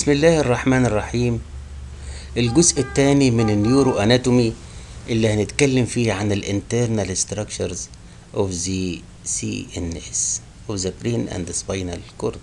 بسم الله الرحمن الرحيم الجزء الثاني من النيورو اناتومي اللي هنتكلم فيه عن الانترنال structures of the CNS of the brain and spinal cord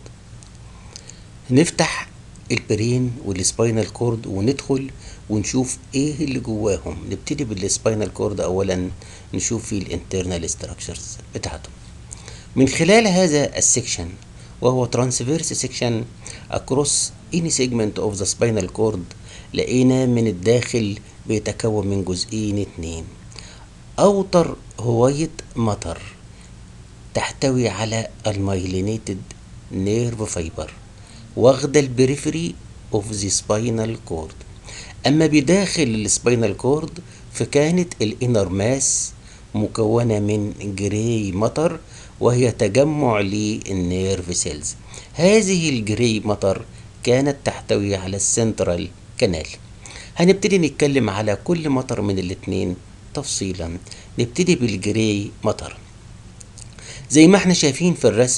نفتح البرين والسباينال كورد وندخل ونشوف ايه اللي جواهم نبتدي بالسباينال كورد اولا نشوف فيه الانترنال structures بتاعته من خلال هذا السكشن وهو transverse section across any segment of the spinal cord لقينا من الداخل بيتكون من جزئين اتنين أوتر هوية مطر تحتوي على المايلينيتد نيرف فايبر واخدة البريفري اوف ذا سباينال كورد أما بداخل السباينال كورد فكانت الانر ماس مكونة من جراي مطر وهي تجمع للنيرف سيلز هذه الجراي مطر كانت تحتوي على السنترال كانال هنبتدي نتكلم على كل مطر من الاتنين تفصيلا نبتدي بالجراي مطر زي ما احنا شايفين في الرسم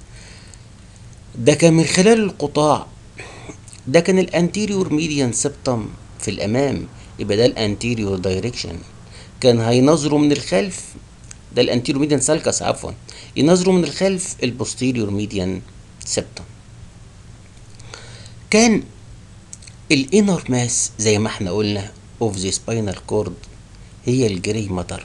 ده كان من خلال القطاع ده كان الانتيريور ميديان سبتم في الامام يبقى ده الانتيريور دايركشن كان هينظروا من الخلف ده الانتيريور ميديان سالكس عفوا ينظروا من الخلف البوستيريور ميديان سبتم كان الانر ماس زي ما احنا قلنا اوف ذا سباينال كورد هي الجري مطر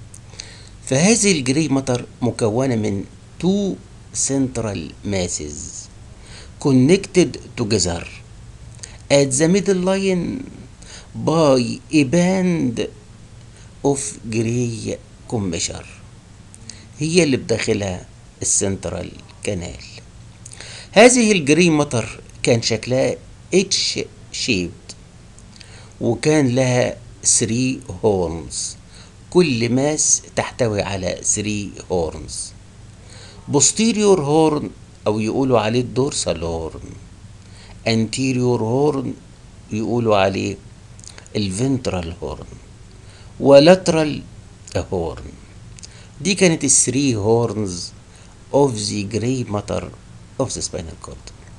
فهذه الجري مطر مكونة من two central masses connected together at the middle line by a band of gray commissure هي اللي بداخلها السنترال كانال هذه الجري مطر كان شكلها اتش شيبد وكان لها 3 هورنز كل ماس تحتوي على 3 هورنز posterior هورن او يقولوا عليه الدورسال هورن anterior هورن يقولوا عليه الفنترال هورن ولاترال هورن دي كانت الثري هورنز اوف ذا جراي ماتر اوف ذا سباينال كورد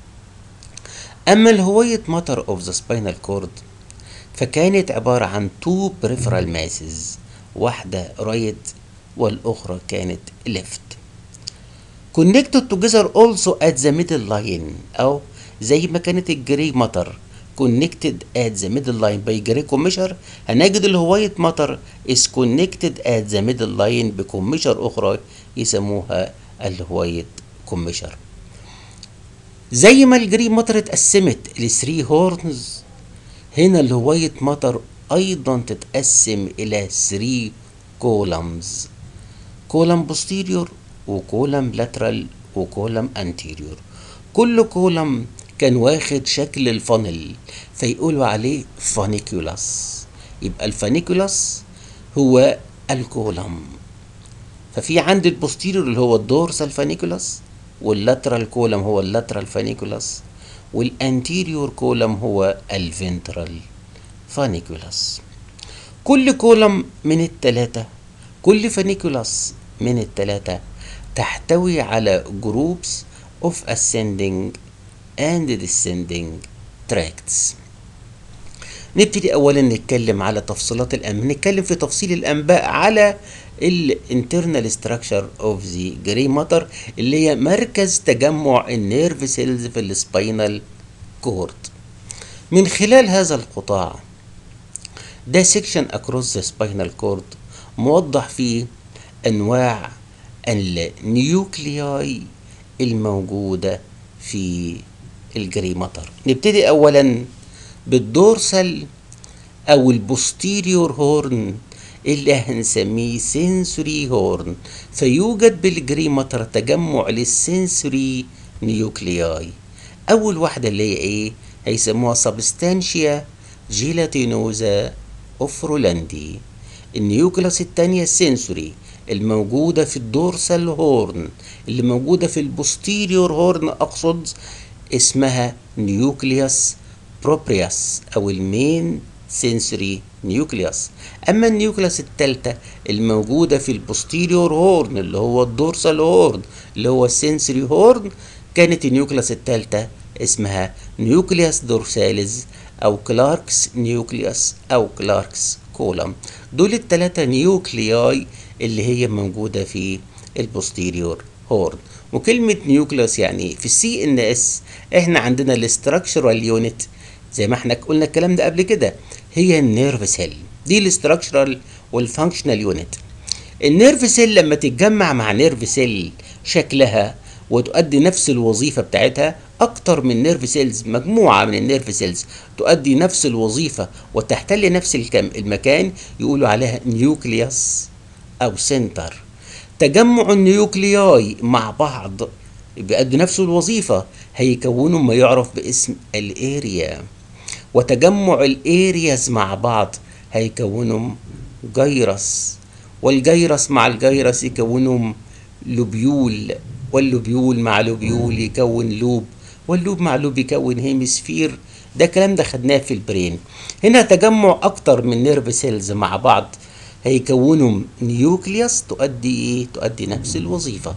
اما الهوية ماتر اوف ذا سباينال كورد فكانت عبارة عن تو بريفرال ماسز واحدة رايت والأخرى كانت ليفت connected together also at the middle line أو زي ما كانت الجري مطر connected at the middle line by جري كوميشر هنجد الهواية مطر is connected at the middle line بكوميشر أخرى يسموها الهواية كوميشر زي ما الجري مطر اتقسمت لثري هورنز هنا الهواية مطر أيضا تتقسم إلى 3 كولمز كولم بوستيريور وكولم لاترال وكولم انتيريور كل كولم كان واخد شكل الفانل فيقولوا عليه فانيكولاس يبقى الفانيكولاس هو الكولم ففي عند البوستيريور اللي هو الدورسال فانيكولاس واللاترال كولم هو اللاترال فانيكولاس والانتيريور كولم هو الفنترال فانيكولاس كل كولم من التلاتة كل فانيكولاس من التلاتة تحتوي على groups of ascending and descending tracts نبتدي اولا نتكلم على تفصيلات الانباء نتكلم في تفصيل الانباء على الانترنال ستراكشر اوف ذا جري ماتر اللي هي مركز تجمع النيرف سيلز في السباينال كورد من خلال هذا القطاع ده سيكشن اكروس ذا سباينال كورد موضح فيه انواع النيوكلياي الموجوده في الجري ماتر نبتدي اولا بالدورسال او البوستيريور هورن اللي هنسميه سنسوري هورن فيوجد بالجري ماتر تجمع للسنسوري نيوكلياي اول واحده اللي هي ايه هيسموها سبستانشيا جيلاتينوزا اوفرولاندي النيوكلاس التانية السنسوري الموجودة في الدورسال هورن اللي موجودة في البوستيريور هورن أقصد اسمها نيوكليوس بروبرياس أو المين سنسوري نيوكليوس أما النيوكليوس التالتة الموجودة في البوستيريور هورن اللي هو الدورسال هورن اللي هو السنسوري هورن كانت النيوكليوس التالتة اسمها نيوكليوس دورساليز او كلاركس نيوكليوس او كلاركس كولم دول التلاتة نيوكلياي اللي هي موجودة في البوستيريور هورن وكلمة نيوكليوس يعني في السي ان اس احنا عندنا الاستراكشرال يونت زي ما احنا قلنا الكلام ده قبل كده هي النيرف سيل دي الاستراكشرال والفانكشنال يونت النيرف سيل لما تتجمع مع نيرف سيل شكلها وتؤدي نفس الوظيفة بتاعتها أكتر من نيرف سيلز مجموعة من النيرف سيلز تؤدي نفس الوظيفة وتحتل نفس الكم المكان يقولوا عليها نيوكليوس أو سنتر تجمع النيوكلياي مع بعض بيأدوا نفس الوظيفة هيكونوا ما يعرف باسم الاريا وتجمع الارياز مع بعض هيكونوا جيرس والجيرس مع الجيرس يكونوا لوبيول واللوبيول مع لوبيول يكون لوب واللوب مع لوب يكون هيمسفير ده كلام ده خدناه في البرين هنا تجمع اكتر من نيرف سيلز مع بعض هيكونوا نيوكليوس تؤدي ايه تؤدي نفس الوظيفه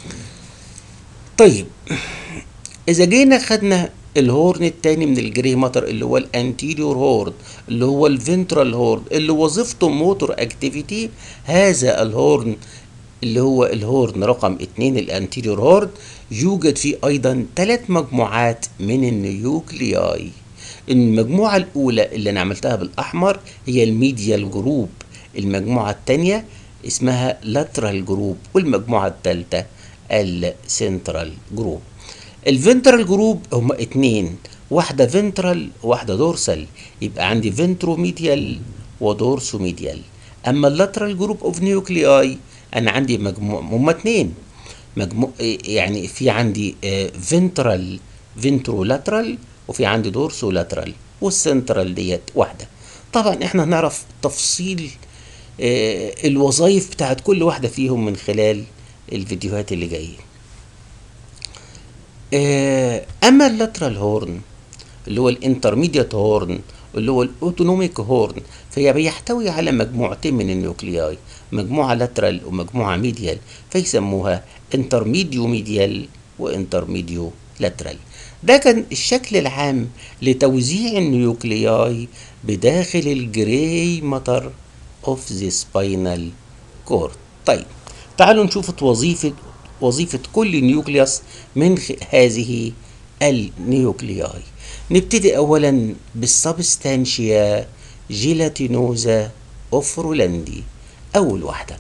طيب اذا جينا خدنا الهورن التاني من الجري ماتر اللي هو الانتيريور هورن اللي هو الفنترال هورن اللي وظيفته موتور اكتيفيتي هذا الهورن اللي هو الهورن رقم اتنين الانتيريور هورن يوجد فيه ايضا ثلاث مجموعات من النيوكلياي المجموعة الأولى اللي أنا عملتها بالأحمر هي الميديال جروب المجموعة الثانية اسمها لاترال جروب والمجموعة الثالثة السنترال جروب الفنترال جروب هما اتنين واحدة فنترال وواحدة دورسال يبقى عندي فنتروميديال ودورسوميديال أما اللاترال جروب اوف نيوكلياي أنا عندي مجموع هما اتنين مجموع يعني في عندي فنترال فنترولاترال وفي عندي دورسولاترال والسنترال ديت واحدة طبعا احنا هنعرف تفصيل آه، الوظائف بتاعت كل واحدة فيهم من خلال الفيديوهات اللي جاية آه، اما اللاترال هورن اللي هو الانترميديات هورن اللي هو الاوتونوميك هورن فهي بيحتوي على مجموعتين من النيوكلياي مجموعة لاترال ومجموعة ميديال فيسموها انترميديو ميديال وانترميديو لاترال ده كان الشكل العام لتوزيع النيوكلياي بداخل الجراي ماتر اوف ذا سباينال كورد طيب تعالوا نشوف وظيفة وظيفة كل نيوكليوس من خ- هذه النيوكلياي نبتدي أولا بالسبستانشيا جيلاتينوزا أوفرولاندي أول واحدة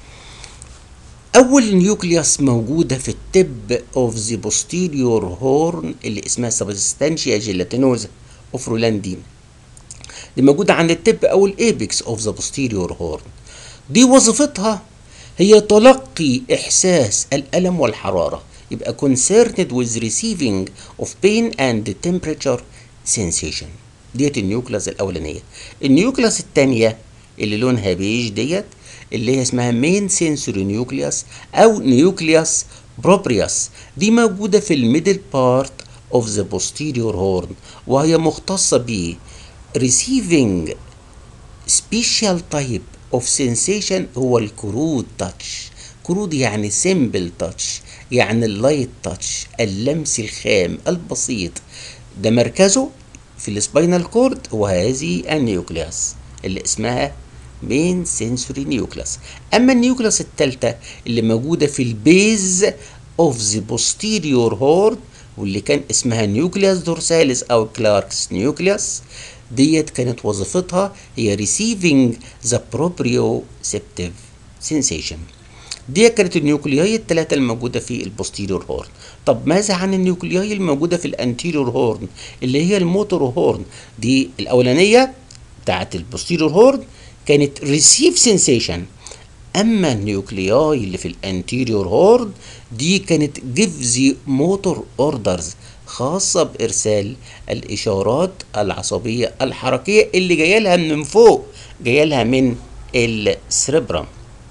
أول نيوكليوس موجودة في التب اوف ذا بوستيريور هورن اللي اسمها سبستانشيا جيلاتينوزا أوفرولاندي دي موجودة عند التب أو الإيبكس اوف ذا بوستيريور هورن دي وظيفتها هي تلقي إحساس الألم والحرارة يبقى concerned with receiving of pain and temperature sensation ديت النيوكلاس الأولانية النيوكلاس الثانية اللي لونها بيج ديت اللي هي اسمها مين سنسوري نيوكليوس أو نيوكليوس بروبريوس دي موجودة في الميدل بارت of the posterior horn وهي مختصة ب receiving special type of sensation هو الكرود تاتش كرود يعني simple تاتش يعني اللايت تاتش اللمس الخام البسيط ده مركزه في السباينال كورد وهذه النيوكليوس اللي اسمها مين سنسوري نيوكلاس اما النيوكلاس الثالثه اللي موجوده في البيز اوف ذا بوستيريور هورن واللي كان اسمها نيوكليوس دورساليس او كلاركس نيوكليوس ديت كانت وظيفتها هي receiving the proprioceptive sensation دي كانت النيوكلياي الثلاثة الموجودة في البوستيريور هورن طب ماذا عن النيوكلياي الموجودة في الانتيريور هورن اللي هي الموتور هورن دي الأولانية بتاعت البوستيريور هورن كانت receive sensation اما النيوكلياي اللي في الانتيريور هورن دي كانت give the motor orders خاصة بإرسال الإشارات العصبية الحركية اللي جاية لها من فوق جاية لها من السريبرم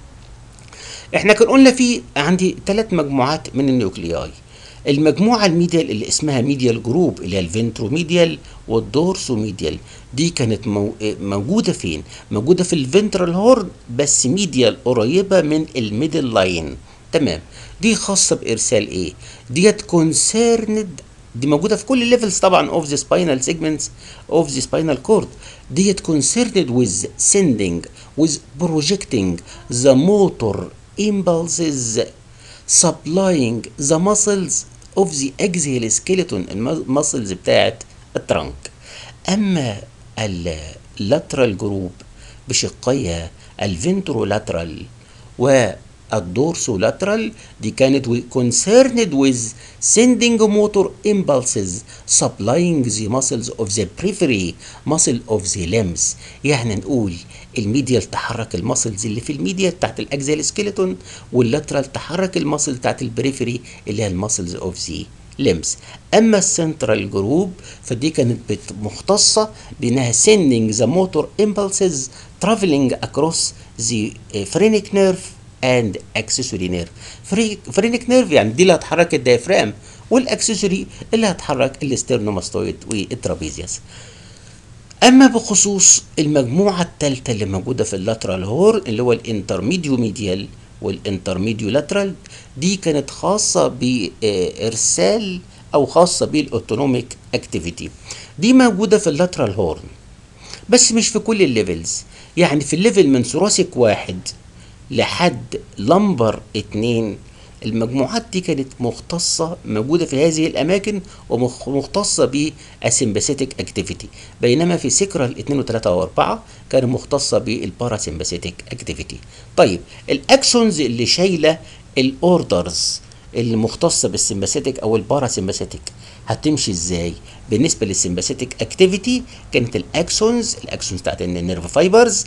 احنا كان قلنا في عندي ثلاث مجموعات من النيوكلياي المجموعة الميديال اللي اسمها ميديال جروب اللي هي الفنتروميديال والدورسوميديال دي كانت مو... موجودة فين؟ موجودة في الفنترال هورن بس ميديال قريبة من الميدل لاين تمام دي خاصة بإرسال إيه؟ ديت concerned دي موجوده في كل الليفلز طبعا اوف ذا سباينال سيجمنتس اوف ذا سباينال كورد ديت concerned with sending with projecting the motor impulses supplying the muscles of the axial skeleton المسلز بتاعت الترنك اما اللاترال جروب بشقيها الفنترولاترال والدورسولاترال دي كانت concerned with sending motor impulses supplying the muscles of the periphery muscle of the limbs يعني نقول الميديال تحرك المسلز اللي في الميديا بتاعت الاكزيال سكيلتون واللاترال تحرك المسل بتاعت البريفري اللي هي المسلز اوف ذا limbs اما السنترال جروب فدي كانت مختصه بانها sending the motor impulses traveling across the phrenic nerve and accessory nerve phrenic nerve يعني دي اللي هتحرك الديافرام والاكسسوري اللي هتحرك الاسترنوماستويد والترابيزيوس اما بخصوص المجموعه الثالثه اللي موجوده في اللاترال هور اللي هو الانترميديو ميديال والانترميديو لاترال دي كانت خاصه بارسال او خاصه بالاوتونوميك اكتيفيتي دي موجوده في اللاترال هورن بس مش في كل الليفلز يعني في الليفل من ثوراسيك واحد لحد لمبر اتنين المجموعات دي كانت مختصة موجودة في هذه الأماكن ومختصة بالسمباثيتك اكتيفيتي بينما في سيكرال 2 و3 و4 كانت مختصة بالباراسمباثيتك اكتيفيتي طيب الأكسونز اللي شايلة الأوردرز اللي مختصة بالسمباثيتك أو الباراسمباثيتك هتمشي ازاي بالنسبة للسمباثيتك اكتيفيتي كانت الأكسونز الأكسونز بتاعت النيرف فايبرز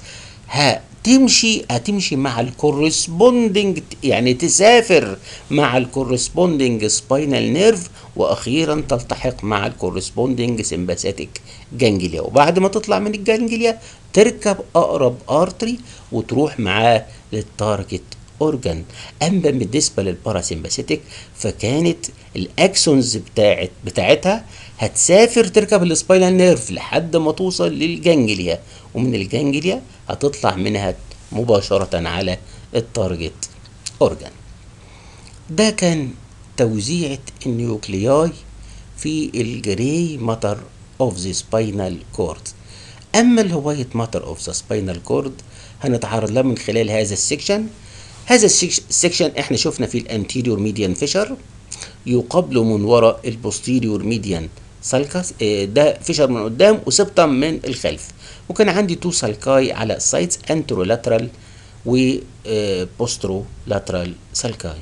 هتمشي هتمشي مع الكورسبوندنج يعني تسافر مع الكورسبوندنج سباينال نيرف واخيرا تلتحق مع الكورسبوندنج سمباثيتك جانجليا وبعد ما تطلع من الجانجليا تركب اقرب ارتري وتروح معاه للتارجت اورجان اما بالنسبه للباراسمباثيتك فكانت الاكسونز بتاعت بتاعتها هتسافر تركب السباينال نيرف لحد ما توصل للجانجليا ومن الجانجليا هتطلع منها مباشرة على التارجت اورجان ده كان توزيعة النيوكلياي في الجري ماتر اوف ذا سباينال كورد اما الهوايت ماتر اوف ذا سباينال كورد هنتعرض لها من خلال هذا السكشن هذا السكشن احنا شفنا فيه الانتيريور ميديان فيشر يقابله من وراء البوستيريور ميديان سالكاس ده فيشر من قدام وسبتم من الخلف وكان عندي تو سالكاي على السايدز انترولاترال و بوسترو لاترال سالكاي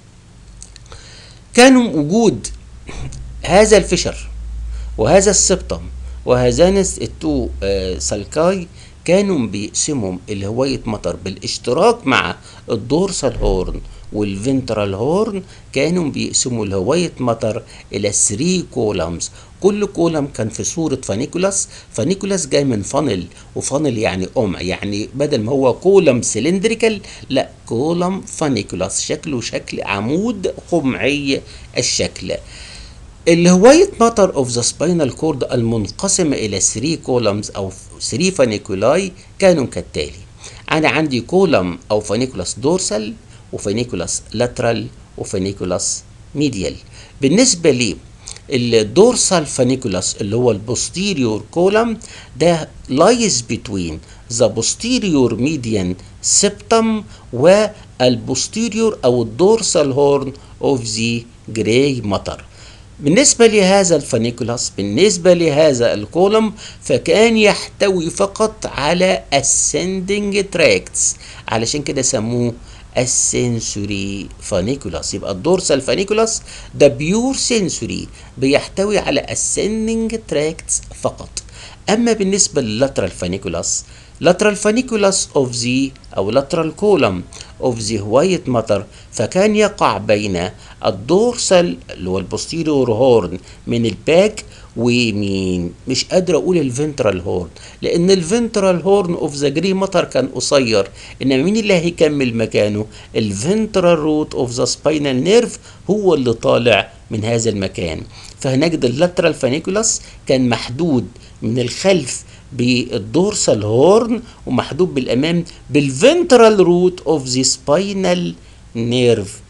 كان وجود هذا الفشر وهذا السبتم وهذان التو سالكاي كانوا بيقسموا الهواية مطر بالاشتراك مع الدورسال هورن والفنترال هورن كانوا بيقسموا الهواية مطر إلى 3 كولمز كل كولم كان في صورة فانيكولاس فانيكولاس جاي من فانل وفانل يعني قمع يعني بدل ما هو كولم سلندريكال لا كولم فانيكولاس شكله شكل عمود قمعي الشكل الهواية ماتر اوف ذا سباينال كورد المنقسمة إلى 3 كولمز أو 3 فانيكولاي كانوا كالتالي أنا عندي كولم أو فانيكولاس دورسال وفانيكولاس لاترال وفانيكولاس ميديال بالنسبة لي الدورسال فانيكولاس اللي هو البوستيريور كولم ده لايز بتوين ذا بوستيريور ميديان سبتم والبوستيريور او الدورسال هورن اوف ذا جراي ماتر بالنسبة لهذا الفانيكولاس بالنسبة لهذا الكولم فكان يحتوي فقط على ascending tracts علشان كده سموه السنسوري فانيكولاس يبقى الدورسال فانيكولاس ده بيور سنسوري بيحتوي على ascending tracts فقط اما بالنسبه لللاترال فانيكولاس lateral funiculus of the أو lateral column of the white matter فكان يقع بين الدورسال اللي هو البوستيريور هورن من الباك ومين مش قادر اقول الفنترال هورن لان الفنترال هورن اوف ذا جري ماتر كان قصير انما مين اللي هيكمل مكانه الفنترال روت اوف ذا سباينال نيرف هو اللي طالع من هذا المكان فهنجد اللاترال فانيكولاس كان محدود من الخلف بالدورسال هورن ومحدود بالامام بالفنترال روت اوف ذا سباينال نيرف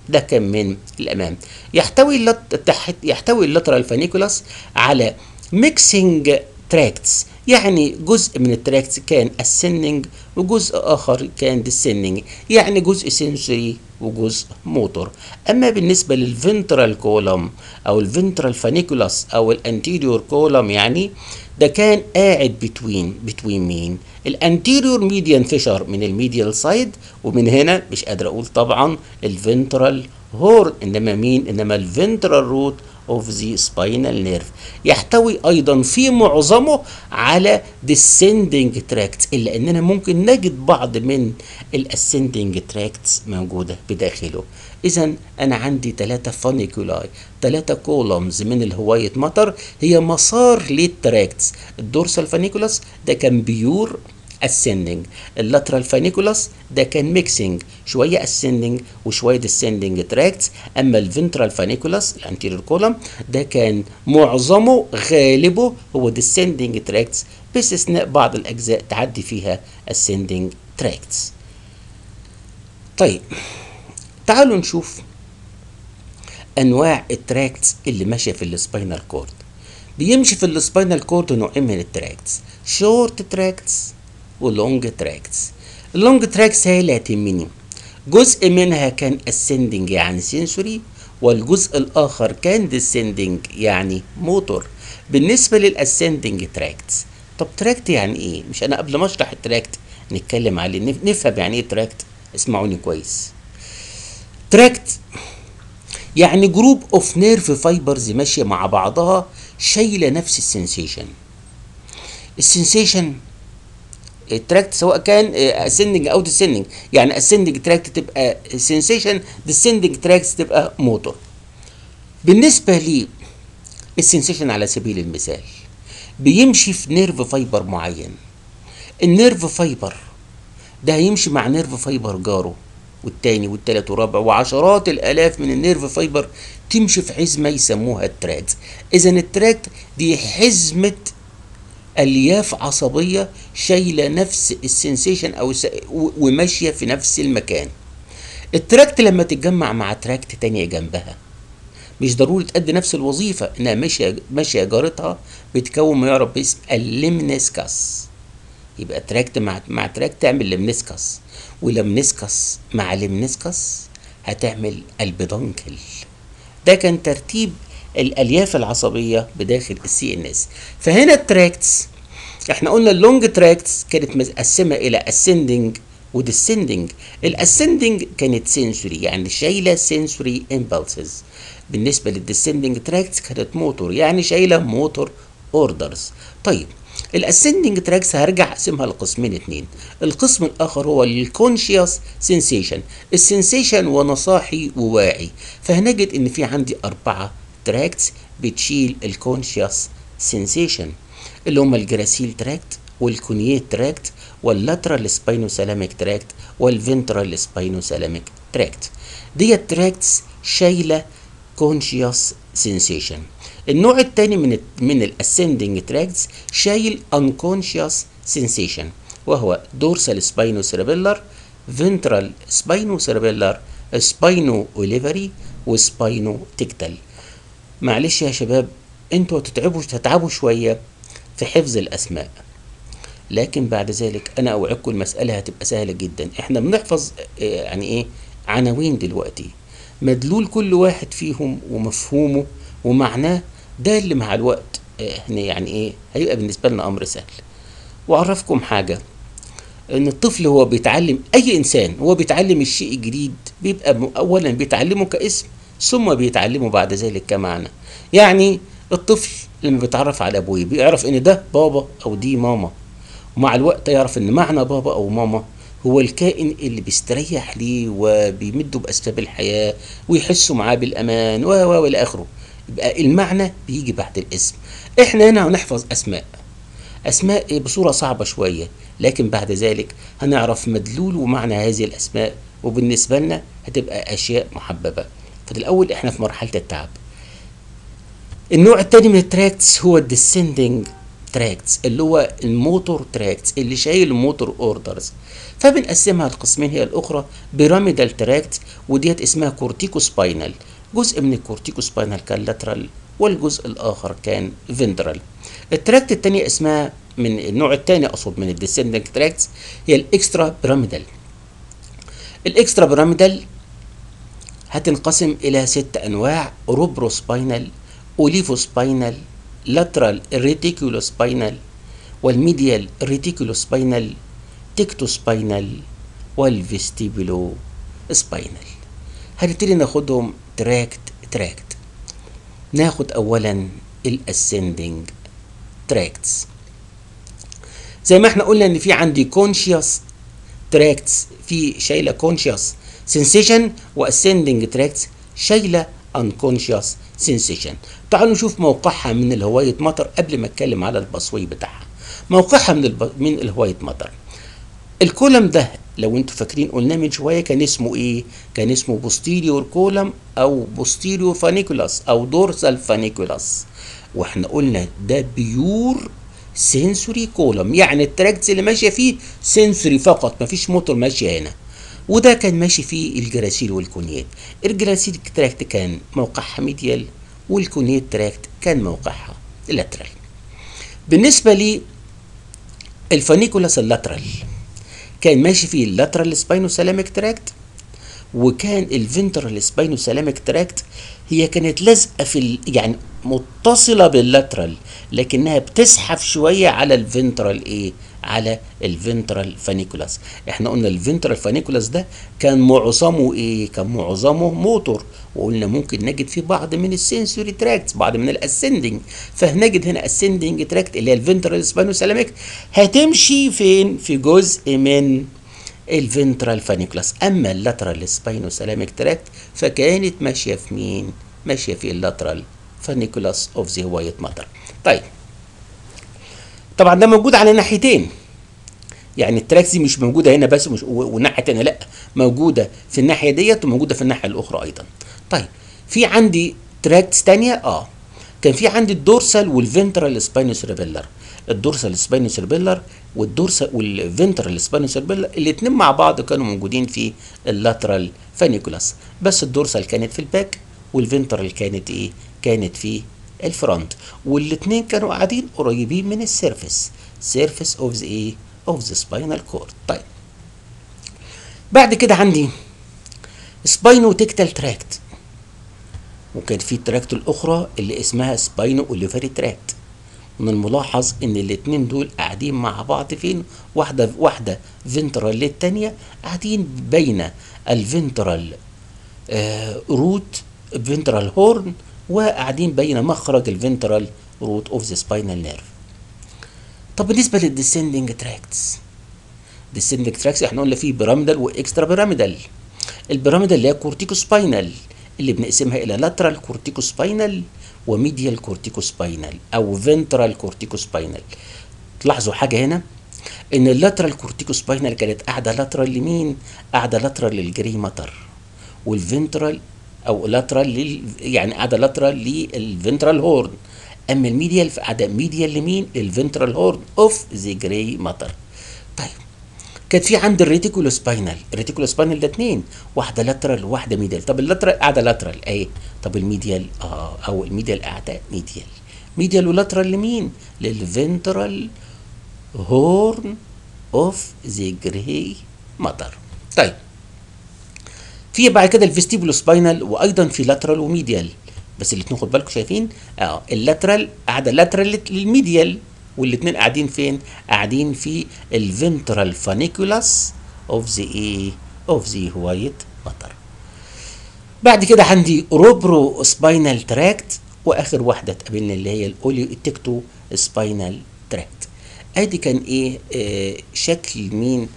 ده كان من الامام يحتوي اللت... تحت... يحتوي اللاترال فانيكولاس على ميكسينج تراكتس يعني جزء من التراكتس كان ascending وجزء اخر كان descending يعني جزء سنسوري وجزء موتور اما بالنسبه للفنترال كولوم او الفنترال فانيكولاس او الانتيريور كولوم يعني ده كان قاعد بتوين بتوين مين الانتيريور ميديان فيشر من الميديال سايد ومن هنا مش قادر اقول طبعا الفنترال هورن انما مين انما الفنترال روت اوف ذا سباينال نيرف يحتوي ايضا في معظمه على descending tracts الا اننا ممكن نجد بعض من الاسcending tracts موجوده بداخله اذا انا عندي ثلاثه فانيكولاي ثلاثه كولومز من الهوايه مطر هي مسار للتراكتس الدورسال فانيكولاس ده كان بيور ascending اللاترال فانيكولاس ده كان ميكسينج شويه ascending وشويه descending تراكتس اما الفنترال فانيكولاس الانتيريور كولوم ده كان معظمه غالبه هو descending تراكتس باستثناء بعض الاجزاء تعدي فيها ascending تراكتس طيب تعالوا نشوف انواع التراكتس اللي ماشيه في السباينال كورد بيمشي في السباينال كورد نوعين من التراكتس شورت تراكتس ولونج تراكتس اللونج تراكتس هي اللي هتهمني جزء منها كان ascending يعني سنسوري والجزء الاخر كان descending يعني موتور بالنسبه للاسcending تراكتس طب تراكت يعني ايه مش انا قبل ما اشرح التراكت نتكلم عليه نفهم يعني ايه تراكت اسمعوني كويس تراكت يعني جروب اوف نيرف فايبرز ماشيه مع بعضها شايله نفس السنسيشن السنسيشن التراكت سواء كان اسندنج او ديسندنج يعني اسندنج تراكت تبقى سنسيشن ديسندنج تراكت تبقى موتور بالنسبه لي السنسيشن على سبيل المثال بيمشي في نيرف فايبر معين النيرف فايبر ده هيمشي مع نيرف فايبر جاره والتاني والتالت والرابع وعشرات الالاف من النيرف فايبر تمشي في حزمه يسموها التراكت اذا التراكت دي حزمه الياف عصبيه شايله نفس السنسيشن او س... وماشيه في نفس المكان التراكت لما تتجمع مع تراكت تانية جنبها مش ضروري تأدي نفس الوظيفة انها ماشية ماشية جارتها بتكون ما يعرف باسم الليمنسكس يبقى تراكت مع مع تراكت تعمل لمنسكس ولمنسكس مع لمنسكس هتعمل البدنكل ده كان ترتيب الالياف العصبيه بداخل السي ان اس فهنا التراكتس احنا قلنا اللونج تراكتس كانت متقسمه الى ascending وديسندنج الاسندنج كانت سنسوري يعني شايله سنسوري امبلسز بالنسبه للديسندنج تراكتس كانت موتور يعني شايله موتور اوردرز طيب الاسندنج تراكس هرجع اقسمها لقسمين اتنين القسم الاخر هو الكونشيوس سensation السنسيشن وانا صاحي وواعي فهنجد ان في عندي اربعه تراكتس بتشيل الكونشيوس سensation اللي هم الجراسيل تراكت والكونييت تراكت واللاترال سباينوسالاميك تراكت والفنترال سباينوسالاميك تراكت ديت تراكتس شايله كونشيوس سensation النوع الثاني من ال من الاسندنج تراكتس شايل unconscious sensation وهو dorsal spinocerebellar ventral spinocerebellar spino olivary وسباينو تكتل معلش يا شباب انتوا هتتعبوا تتعبوا شويه في حفظ الاسماء لكن بعد ذلك انا اوعدكم المساله هتبقى سهله جدا احنا بنحفظ يعني ايه عناوين دلوقتي مدلول كل واحد فيهم ومفهومه ومعناه ده اللي مع الوقت يعني ايه هيبقى بالنسبه لنا امر سهل واعرفكم حاجه ان الطفل هو بيتعلم اي انسان هو بيتعلم الشيء الجديد بيبقى اولا بيتعلمه كاسم ثم بيتعلمه بعد ذلك كمعنى يعني الطفل لما بيتعرف على ابويه بيعرف ان ده بابا او دي ماما ومع الوقت يعرف ان معنى بابا او ماما هو الكائن اللي بيستريح ليه وبيمده باسباب الحياه ويحسوا معاه بالامان و و والى اخره يبقى المعنى بيجي بعد الاسم احنا هنا هنحفظ اسماء اسماء بصوره صعبه شويه لكن بعد ذلك هنعرف مدلول ومعنى هذه الاسماء وبالنسبه لنا هتبقى اشياء محببه فالاول احنا في مرحله التعب النوع الثاني من التراكتس هو الديسندنج تراكتس اللي هو الموتور تراكتس اللي شايل الموتور اوردرز فبنقسمها لقسمين هي الاخرى بيراميدال تراكت وديت اسمها كورتيكو سباينال جزء من الكورتيكو سباينال كان لاترال والجزء الاخر كان فنترال التراكت الثانيه اسمها من النوع الثاني اقصد من الديسندنج تراكتس هي الاكسترا بيراميدال الاكسترا بيراميدال هتنقسم الى ست انواع روبروسباينال اوليفوسباينال لاترال ريتيكولوسباينال والميديال ريتيكولوسباينال تكتوسباينال والفيستيبولو سباينال هنبتدي ناخدهم تراكت تراكت ناخد اولا الاسندنج تراكتس زي ما احنا قلنا ان في عندي كونشيوس تراكتس في شايله كونشيوس سensation واسندنج تراكتس شايله unconscious sensation تعالوا نشوف موقعها من الهواية مطر قبل ما اتكلم على البصوي بتاعها موقعها من الب... من الهواية مطر الكولم ده لو انتوا فاكرين قلنا من شويه كان اسمه ايه كان اسمه بوستيريور كولم او بوستيريور فانيكولاس او دورسال فانيكولاس واحنا قلنا ده بيور سنسوري كولم يعني التراكتس اللي ماشيه فيه سنسوري فقط مفيش موتور ماشيه هنا وده كان ماشي فيه الجراسيل والكونيات الجراسيل تراكت كان موقعها ميديال والكونيات تراكت كان موقعها لاترال بالنسبه لي الفانيكولاس اللاترال كان ماشي فيه اللاترال سباينوسالاميك تراكت وكان الفنترال سباينوسالاميك تراكت هي كانت لازقه في ال... يعني متصله باللاترال لكنها بتزحف شويه على الفنترال ايه على الفنترال فانيكولاس احنا قلنا الفنترال فانيكولاس ده كان معظمه ايه كان معظمه موتور وقلنا ممكن نجد فيه بعض من السنسوري تراكتس بعض من الاسندنج فهنجد هنا اسندنج تراكت اللي هي الفنترال سباينوسالاميك هتمشي فين في جزء من الفنترال فانيكولاس اما اللاترال سباينوسالاميك تراكت فكانت ماشيه في مين ماشيه في اللاترال فانيكولاس اوف ذا وايت ماتر طيب طبعا ده موجود على ناحيتين يعني التراكس دي مش موجوده هنا بس مش والناحيه الثانيه لا موجوده في الناحيه ديت وموجوده في الناحيه الاخرى ايضا طيب في عندي تراكتس ثانيه اه كان في عندي الدورسال والفنترال سباينوسيربيلر الدورسال سباينوسيربيلر والدورسال والفنترال سباينوسيربيلر الاثنين مع بعض كانوا موجودين في اللاترال فانيكولاس بس الدورسال كانت في الباك والفنترال كانت ايه كانت في الفرونت والاثنين كانوا قاعدين قريبين من السيرفس سيرفس اوف ذا ايه اوف ذا سباينال كورد طيب بعد كده عندي سباينو تكتال تراكت وكان في التراكت الاخرى اللي اسمها سباينو اوليفري تراكت من الملاحظ ان الاثنين دول قاعدين مع بعض فين واحده واحده فنترال للتانيه قاعدين بين الفنترال آه روت فنترال هورن وقاعدين بين مخرج الفنترال روت اوف ذا سباينال نيرف طب بالنسبه للديسندنج تراكتس ديسندنج تراكتس احنا قلنا فيه بيراميدال واكسترا بيراميدال البيراميدال اللي هي كورتيكو سباينال اللي بنقسمها الى لاترال كورتيكو سباينال وميديال كورتيكو سباينال او فنترال كورتيكو سباينال تلاحظوا حاجه هنا ان اللاترال كورتيكو سباينال كانت قاعده لاترال لمين قاعده لاترال للجري ماتر والفنترال او لاترال لل يعني قاعده لاترال للفنترال هورن اما الميديال فقاعده ميديال لمين للفنترال هورن اوف ذا جراي ماتر طيب كانت في عند الريتيكولو سباينال الريتيكولو سباينال ده اتنين واحده لاترال وواحده ميديال طب اللاترال قاعده لاترال اهي طب الميديال اه او الميديال قاعده ميديال ميديال ولاترال لمين للفنترال هورن اوف ذا جراي ماتر طيب في بعد كده الفيستيبولو سباينال وايضا في لاترال وميديال بس الاثنين خد بالكم شايفين اه اللاترال قاعده لاترال للميديال والاثنين قاعدين فين قاعدين في الفنترال فانيكولاس اوف ذا ايه اوف ذا وايت ماتر بعد كده عندي روبرو سباينال تراكت واخر واحده تقابلنا اللي هي الاوليو التكتو سباينال تراكت ادي كان ايه آه شكل مين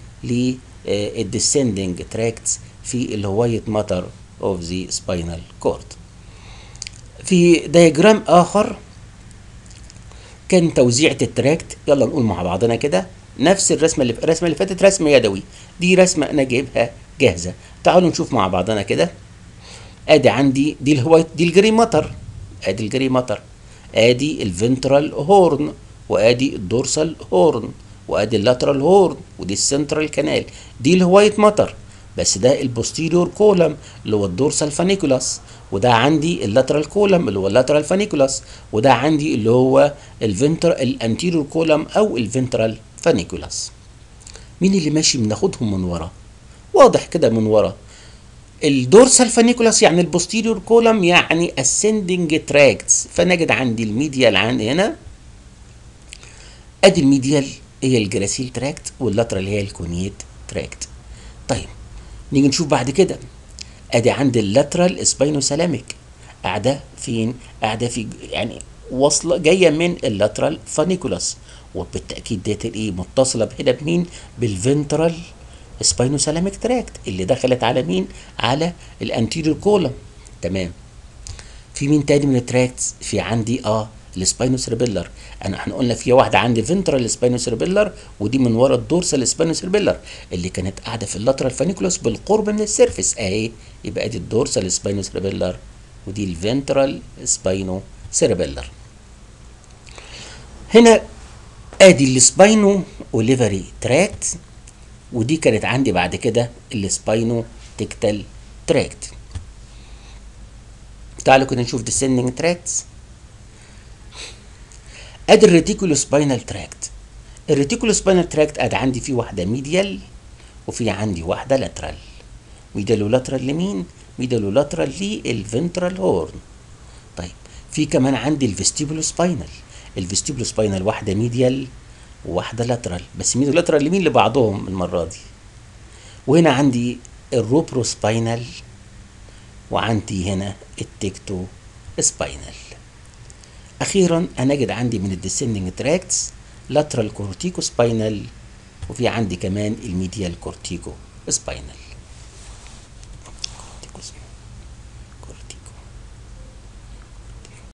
للديسندنج تراكتس في الهوايت ماتر اوف ذا سباينال كورد في دياجرام اخر كان توزيعة التراكت يلا نقول مع بعضنا كده نفس الرسمه اللي الرسمه اللي فاتت رسمه يدوي دي رسمه انا جايبها جاهزه تعالوا نشوف مع بعضنا كده ادي عندي دي الهوايت دي الجري ماتر ادي الجري ماتر ادي الفنترال هورن وادي الدورسال هورن وادي اللاترال هورن ودي السنترال كانال دي الوايت ماتر بس ده البوستيريور كولم اللي هو الدورسال فانيكولاس وده عندي اللاترال كولم اللي هو اللاترال فانيكولاس وده عندي اللي هو الفنتر الانتيريور كولم او الفنترال فانيكولاس مين اللي ماشي بناخدهم من ورا واضح كده من ورا الدورسال فانيكولاس يعني البوستيريور كولم يعني ascending تراكتس فنجد عندي الميديال عندي هنا ادي الميديال هي الجراسيل تراكت واللاترال هي الكونيت تراكت طيب نيجي نشوف بعد كده ادي عند اللاترال سباينوسالاميك قاعده فين قاعده في يعني واصله جايه من اللاترال فانيكولاس وبالتاكيد ديت الايه متصله هنا بمين بالفنترال سباينوسالاميك تراكت اللي دخلت على مين على الانتيريور كولم تمام في مين تاني من التراكتس في عندي اه السباينوسيربيلر انا احنا قلنا في واحده عندي فنترال سباينوسيربيلر ودي من ورا الدورسال سباينوسيربيلر اللي كانت قاعده في اللاترال فانيكولوس بالقرب من السيرفيس اهي يبقى دي الدورسال سباينوسيربيلر ودي الفنترال سباينوسيربيلر هنا ادي السباينو اوليفري تراكت ودي كانت عندي بعد كده السباينو تكتال تراكت تعالوا كده نشوف descending تراكتس ادي الريتيكولو سباينال تراكت الريتيكولو سباينال تراكت ادي عندي فيه واحده ميديال وفي عندي واحده لاترال ميديال ولاترال لمين ميديال ولاترال للفنترال هورن طيب في كمان عندي الفيستيبولو سباينال الفيستيبولو سباينال واحده ميديال وواحده لاترال بس ميديال لاترال لمين لبعضهم المره دي وهنا عندي الروبرو سباينال وعندي هنا التكتو سباينال اخيرا هنجد عندي من الديسندنج تراكتس لاترال كورتيكو سباينال وفي عندي كمان الميديال كورتيكو سباينال